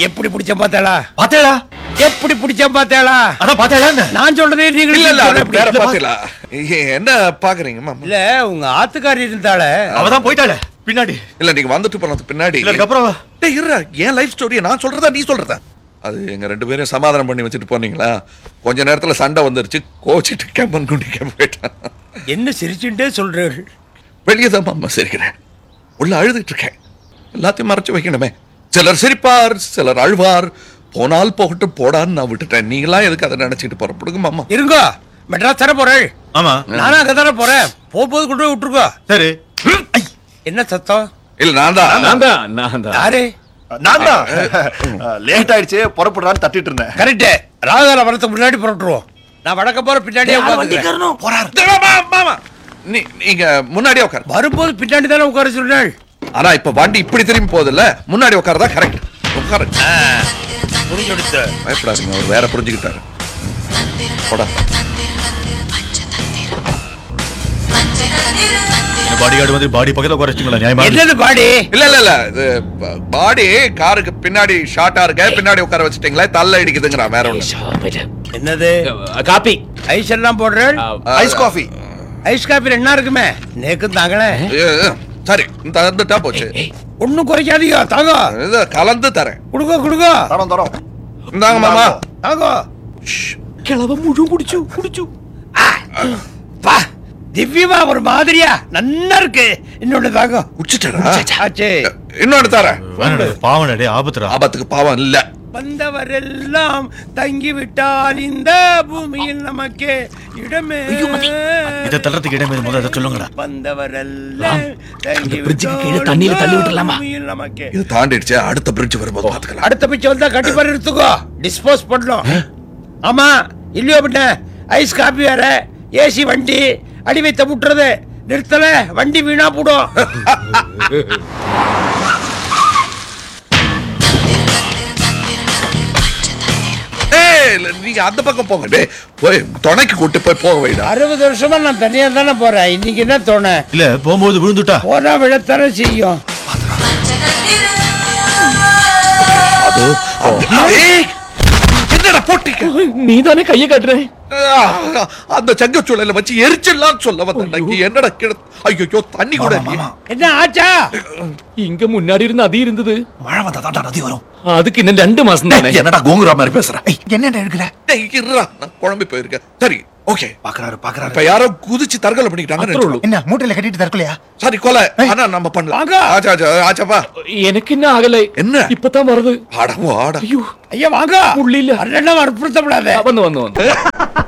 எப்படி பிடிச்ச பார்த்தாளா பாத்தேடா எப்படி பிடிச்ச பார்த்தாளா அதான் பாத்தேடா நான் சொல்றதே நீங்க இல்ல இல்ல அது எப்படி? வேற பாத்தீங்களா என்ன பாக்குறீங்க மாமா இல்ல உங்க ஆத்துக்காரி இருந்தால அவதான் போயிட்டாளே பின்னாடி இல்ல நீங்க வந்துட்டு போனதுக்கு பின்னாடி இல்ல அதுக்கப்புறம் டேய் இருடா என் லைஃப் ஸ்டோரியை நான் சொல்றதா நீ சொல்றதா அது எங்க ரெண்டு பேரும் சமாதானம் பண்ணி வச்சுட்டு போனீங்களா கொஞ்ச நேரத்துல சண்டை வந்துருச்சு கோச்சிட்டு கேம்பன் குண்டி கேம்ப போயிட்டான் என்ன சிரிச்சுட்டே சொல்றீர்கள் வெளியே தான் மாமா சிரிக்கிறேன் உள்ள அழுதுட்டு இருக்கேன் எல்லாத்தையும் மறைச்சு வைக்கணுமே சிலர் சிரிப்பார் சிலர் அழுவார் போனால் போகட்டும் போடான்னு நான் விட்டுட்டேன் நீங்களாம் எதுக்கு அதை நினைச்சிட்டு போற பிடுங்க மாமா இருங்கோ மெட்ராஸ் தர போறேன் ஆமா நானும் அங்க தானே போறேன் போகும்போது கொண்டு போய் விட்டுருக்கோ சரி ஐ, என்ன சத்தம் இல்ல நான் தான் நான் தான் நான் தான் யாரு நான் தான் லேட் ஆயிடுச்சு புறப்படுறான்னு தட்டிட்டு இருந்தேன் கரெக்ட் ராகுகால வரதுக்கு முன்னாடி புறட்டுருவோம் நான் வடக்க போற பின்னாடியே உட்காந்துக்கிறேன். டேய், மாமா, மாமா நீ நீங்க முன்னாடியே உட்காரு வரும்போது பின்னாடி தானே உட்கார சொன்னாள் ஆனா இப்ப வண்டி இப்படி திரும்பி போகுதுல்ல முன்னாடி உட்காரதா கரெக்ட் உட்காரு புரிஞ்சு கொடுத்து பயப்படாதீங்க அவர் வேற புரிஞ்சுக்கிட்டாரு போடா பாடி கார்டு வந்து பாடி பக்கத்துல குறைச்சிங்களா நியாயமா இருக்கு. என்னது பாடி இல்ல இல்ல இல்ல இது பாடி காருக்கு பின்னாடி ஷார்ட்டா இருக்க பின்னாடி உட்கார வச்சுட்டீங்களா தள்ள இடிக்குதுங்கிறா வேற ஒண்ணு என்னது காப்பி ஐஸ் எல்லாம் போடுறேன் ஐஸ் காஃபி ஐஸ் காப்பி ரெண்டா இருக்குமே நேக்கும் தாங்களே ஐயோ, சரி தந்துட்டா போச்சு ஒண்ணும் குறைக்காதீங்க தாங்க இது கலந்து தரேன் குடுங்க குடுங்க தரோம் தரோம் இந்தாங்க மாமா தாங்க கிளவ முழு குடிச்சு குடிச்சு பா திவ்யமா ஒரு மாதிரியா நன்னா இருக்கு இன்னொன்னு தாங்க குடிச்சிட்டா ஆச்சே இன்னொன்னு தரேன் வேணாடா, பாவம்டா, டேய், ஆபத்துடா ஆபத்துக்கு பாவம் இல்ல வந்தவரெல்லாம் தங்கி விட்டால் இந்த பூமியில் நமக்கு இடமே இதை தள்ளுறதுக்கு இடமே முதல்ல இதை சொல்லுங்கடா வந்தவரெல்லாம் தங்கி bridge-க்கு கீழே விட்டால் தண்ணியில தள்ளி இந்த விட்டுறலாமா? பூமியில் நமக்கு இது தாண்டிடுச்சு அடுத்த பிரிட்ஜ் வரும்போது பாத்துக்கலாம் அடுத்த பிச்சை வந்தா கண்டிப்பா எடுத்துக்கோ டிஸ்போஸ் பண்ணணும் ஆமா இல்லையோ பின்ன ஐஸ் காப்பி வேற ஏசி வண்டி அடி வைத்த முட்டுறது நிறுத்தல வண்டி வீணா போடும் ஏய், இல்ல, நீங்க அந்த பக்கம் போங்க டேய் போய் துணைக்கு கூட்டு போய் போக வைடா அறுபது வருஷமா நான் தனியா தானே போறேன் இன்னைக்கு என்ன தோண இல்ல போகும்போது விழுந்துட்டா போனா விழத்தானே செய்யும் அது அது- ஏய், என்னடா போட்டீங்க நீ தானே கையை காட்டுற ஆ, அந்த சங்கச்சூழல வச்சு எரிச்சிடலாம் சொல்ல வந்தேன் என்னடா கிட ஐயோ தண்ணி கூட இல்லையே. என்ன ஆச்சா இங்க முன்னாடி இருந்து அது இருந்தது மழை வந்தா தாண்டா நதி வரும் அதுக்கு இன்னும் ரெண்டு மாசம் தானே என்னடா கோங்குரா மாதிரி பேசுற என்னடா எடுக்கிற டேய், இருடா, நான் குழம்பி போயிருக்கேன் சரி ஓகே பாக்குறாரு பாக்குறாரு இப்ப யாரோ குதிச்சு தற்கொலை பண்ணிக்கிட்டாங்கன்னு அப்புறம் நினைச்சுக்கோ. என்ன மூட்டையில கட்டிட்டு தற்கொலையா சரி கொலை ஆனா நம்ம பண்ணலாம் வாங்க. ஆச்சா ஆச்சா ஆச்சாப்பா எனக்கு என்ன ஆகலை என்ன? இப்பதான் வருது ஆடா ஆடா ஐயோ ஐயா வாங்க புள்ளி இல்ல. அண்ணன் வற்புறுத்தப்படாத வந்து வந்து வந்து